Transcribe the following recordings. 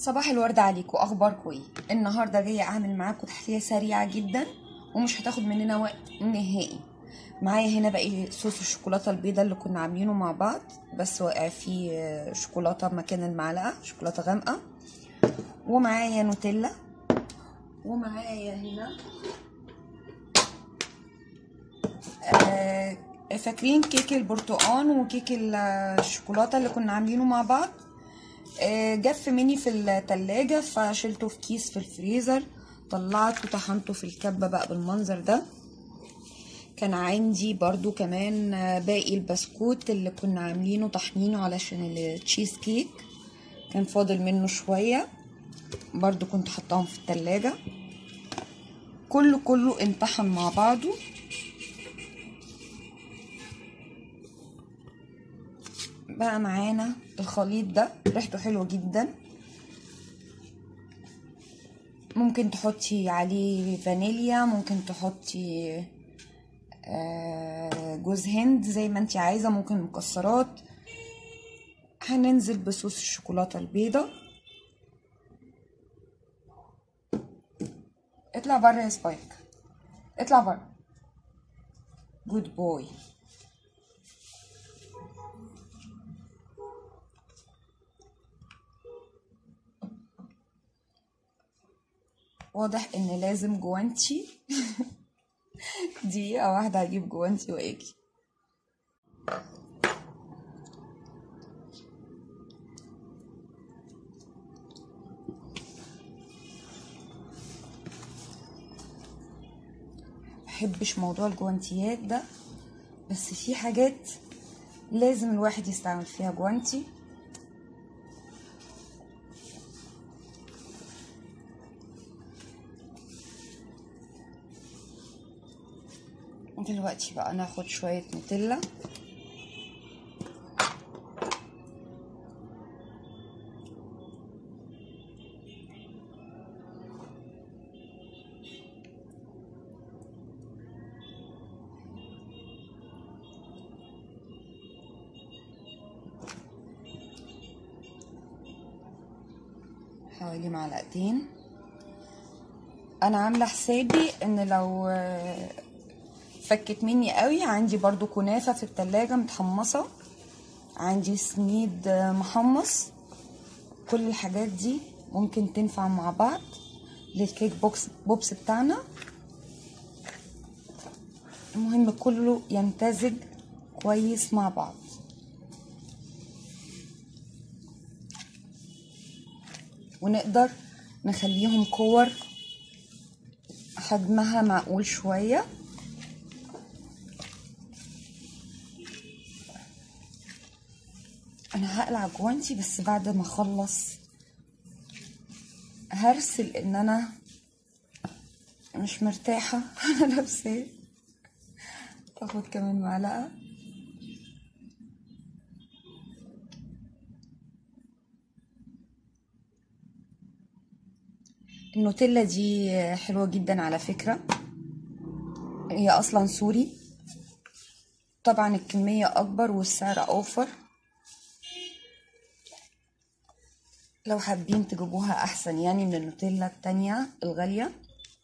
صباح الورد عليكم اخباركم ايه النهارده جايه اعمل معاكم تحليه سريعه جدا ومش هتاخد مننا وقت نهائي معايا هنا بقى صوص الشوكولاته البيضاء اللي كنا عاملينه مع بعض بس واقع فيه شوكولاته مكان المعلقه شوكولاته غامقه ومعايا نوتيلا ومعايا هنا آه فاكرين كيك البرتقال وكيك الشوكولاته اللي كنا عاملينه مع بعض آه جف مني في التلاجة فشلته في كيس في الفريزر طلعته طحنته في الكبة بقى بالمنظر ده كان عندي برضو كمان باقي البسكوت اللي كنا عاملينه طحنينه علشان التشيز كيك كان فاضل منه شوية برضو كنت حطاهم في التلاجة كله كله انطحن مع بعضه بقى معانا الخليط ده ريحته حلوه جدا ممكن تحطي عليه فانيليا ممكن تحطي جوز هند زي ما انت عايزه ممكن مكسرات هننزل بصوص الشوكولاته البيضه اطلع بره يا سبايك اطلع بره جود بوي واضح ان لازم جوانتي دقيقة واحدة هجيب جوانتي واجي محبش موضوع الجوانتيات ده بس في حاجات لازم الواحد يستعمل فيها جوانتي دلوقتي بقى ناخد شوية نوتيلا حوالي معلقتين انا عامله حسابي ان لو فكت مني قوي عندي برضو كنافة في التلاجة متحمصة عندي سميد محمص كل الحاجات دي ممكن تنفع مع بعض للكيك بوكس بوبس بتاعنا المهم كله يمتزج كويس مع بعض ونقدر نخليهم كور حجمها معقول شويه انا هقلع جوانتي بس بعد ما اخلص هرسل ان انا مش مرتاحة انا لابساه تاخد كمان معلقة النوتيلا دي حلوة جدا على فكرة هي اصلا سوري طبعا الكمية اكبر والسعر اوفر لو حابين تجيبوها احسن يعني من النوتيلا التانية الغالية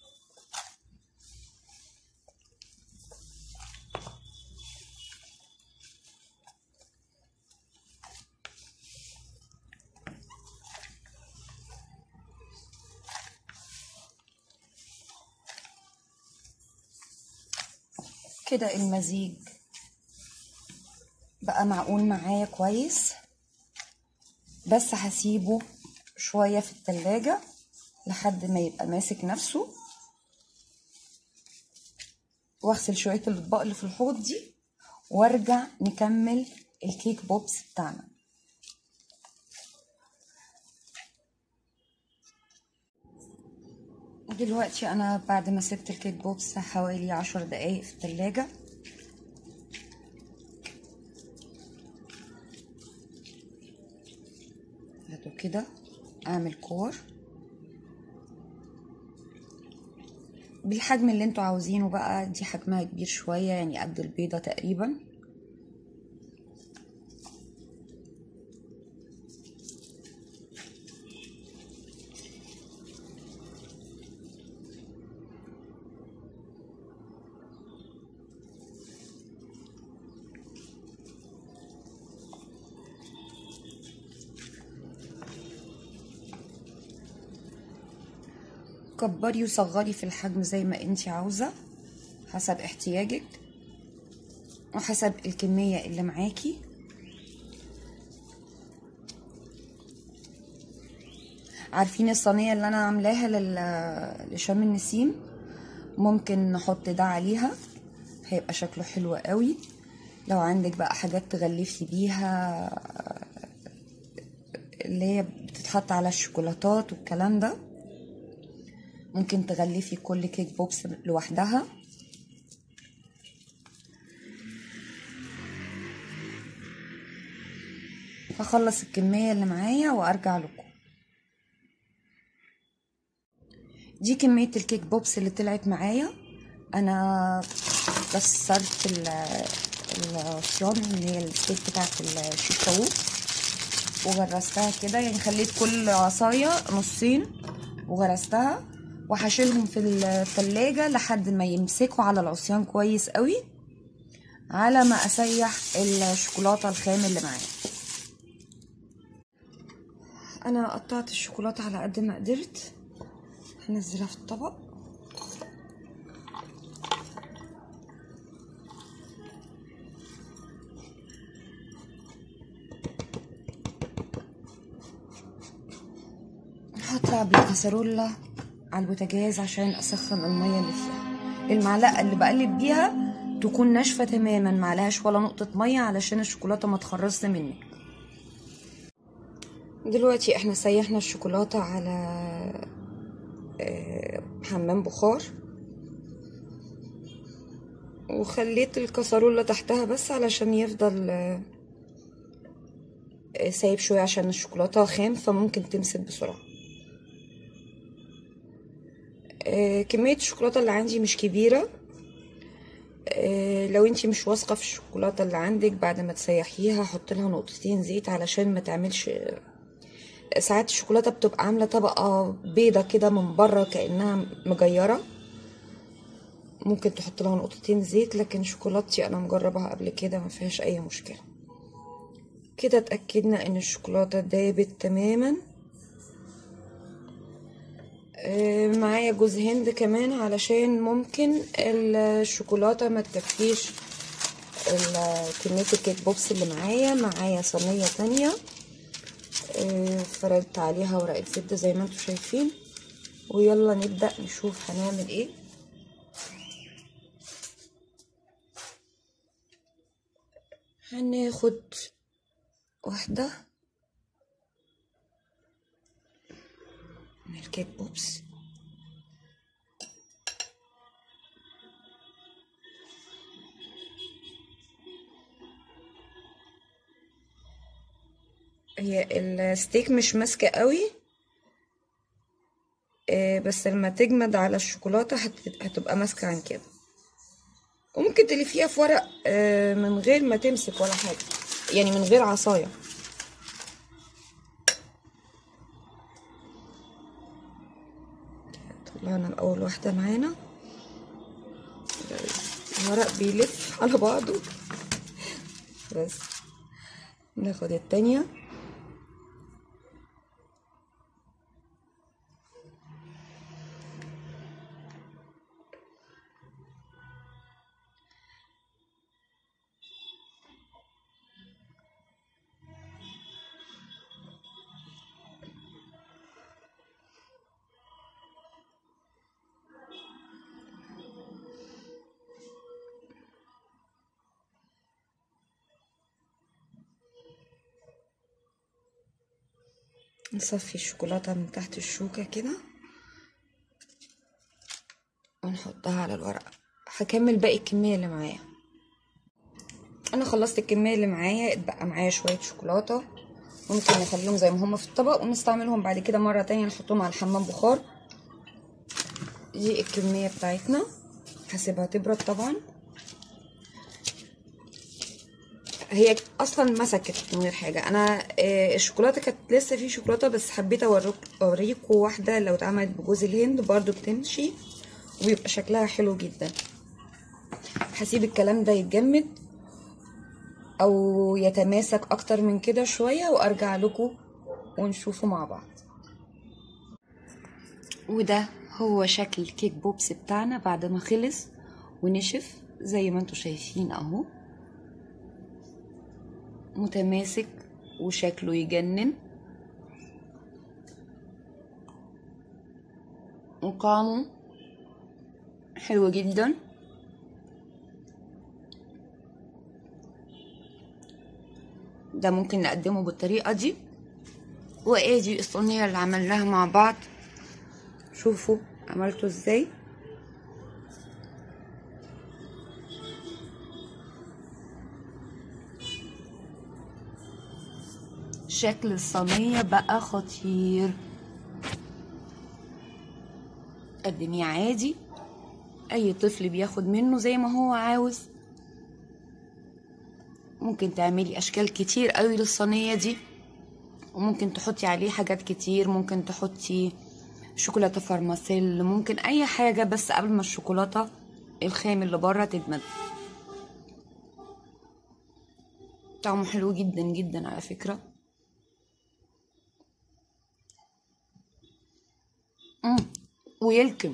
كده المزيج بقى معقول معايا كويس بس هسيبه شوية في التلاجة لحد ما يبقى ماسك نفسه واغسل شوية الاطباق اللي في الحوض دي وارجع نكمل الكيك بوبس بتاعنا دلوقتي انا بعد ما سبت الكيك بوبس حوالي عشر دقايق في التلاجة هاتوا كده اعمل كور بالحجم اللي انتوا عاوزينه بقى دي حجمها كبير شوية يعني قد البيضة تقريبا كبري وصغري في الحجم زي ما انتي عاوزة حسب احتياجك وحسب الكمية اللي معاكي عارفين الصينية اللي انا عاملاها لل- لشم النسيم ممكن نحط ده عليها هيبقى شكله حلو قوي لو عندك بقى حاجات تغلفي بيها اللي هي بتتحط على الشوكولاتات والكلام ده ممكن تغلفي كل كيك بوبس لوحدها هخلص الكمية اللي معايا وارجع لكم دي كمية الكيك بوبس اللي طلعت معايا انا كسرت ال- العصيان اللي هي الكيك بتاعت الشيش طاووق وغرستها كده يعني خليت كل عصاية نصين وغرستها وهشيلهم في التلاجة لحد ما يمسكوا على العصيان كويس قوي على ما اسيح الشوكولاتة الخام اللي معايا انا قطعت الشوكولاتة على قد ما قدرت هنزلها في الطبق هطلع بالكسرولة على البوتاجاز عشان اسخن المية اللي فيها المعلقة اللي بقلب بيها تكون ناشفة تماما معلهاش ولا نقطة مية علشان الشوكولاتة ما تخرصش منك دلوقتي احنا سيحنا الشوكولاتة على آه، حمام بخار وخليت الكسرولة تحتها بس علشان يفضل آه، آه، سايب شوية عشان الشوكولاتة خام فممكن تمسك بسرعة آه، كمية الشوكولاتة اللي عندي مش كبيرة آه، لو انتي مش واثقة في الشوكولاتة اللي عندك بعد ما تسيحيها حط لها نقطتين زيت علشان ما تعملش ساعات الشوكولاتة بتبقى عاملة طبقة بيضة كده من بره كأنها مجيرة ممكن تحط لها نقطتين زيت لكن شوكولاتتي انا مجربها قبل كده ما فيهاش اي مشكلة كده اتأكدنا ان الشوكولاتة دابت تماما آه، معايا جوز هند كمان علشان ممكن الشوكولاتة ما تكفيش ال- كمية الكيك بوبس اللي معايا معايا صينية تانية آه، فردت عليها ورقة زبدة زي ما انتم شايفين ويلا نبدأ نشوف هنعمل ايه هناخد واحدة من الكيك بوبس هي الستيك مش ماسكة قوي آه، بس لما تجمد على الشوكولاتة هت- هتبقى ماسكة عن كده وممكن تلفيها في ورق آه، من غير ما تمسك ولا حاجة يعني من غير عصاية طلعنا الأول واحدة معانا الورق بيلف على بعضه بس ناخد التانية نصفي الشوكولاتة من تحت الشوكة كده ونحطها على الورقة هكمل باقي الكمية اللي معايا انا خلصت الكمية اللي معايا اتبقى معايا شوية شوكولاتة ممكن نخليهم زي ما هما في الطبق ونستعملهم بعد كده مرة تانية نحطهم على الحمام بخار دي الكمية بتاعتنا هسيبها تبرد طبعا هي اصلا مسكت من غير حاجه انا آه، الشوكولاته كانت لسه في شوكولاته بس حبيت اوريك- اوريكم واحده لو اتعملت بجوز الهند برضو بتمشي وبيبقى شكلها حلو جدا هسيب الكلام ده يتجمد او يتماسك اكتر من كده شويه وارجع لكم ونشوفه مع بعض وده هو شكل الكيك بوبس بتاعنا بعد ما خلص ونشف زي ما انتوا شايفين اهو متماسك وشكله يجنن وقامه حلو جدا ده ممكن نقدمه بالطريقة دي وادي الصينية اللي عملناها مع بعض شوفوا عملته ازاي شكل الصينية بقى خطير قدميه عادي اي طفل بياخد منه زي ما هو عاوز ممكن تعملي اشكال كتير قوي للصينية دي وممكن تحطي عليه حاجات كتير ممكن تحطي شوكولاتة فرماسيل ممكن اي حاجة بس قبل ما الشوكولاتة الخام اللي بره تجمد طعمه حلو جدا جدا على فكرة مم. ويلكم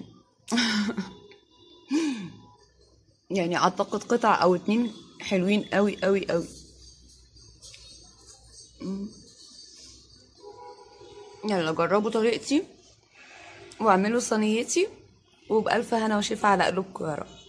يعني اعتقد قطع او اتنين حلوين قوي قوي قوي مم. يلا جربوا طريقتي واعملوا صينيتي وبألف هنا وشفا على قلوبكم يا رب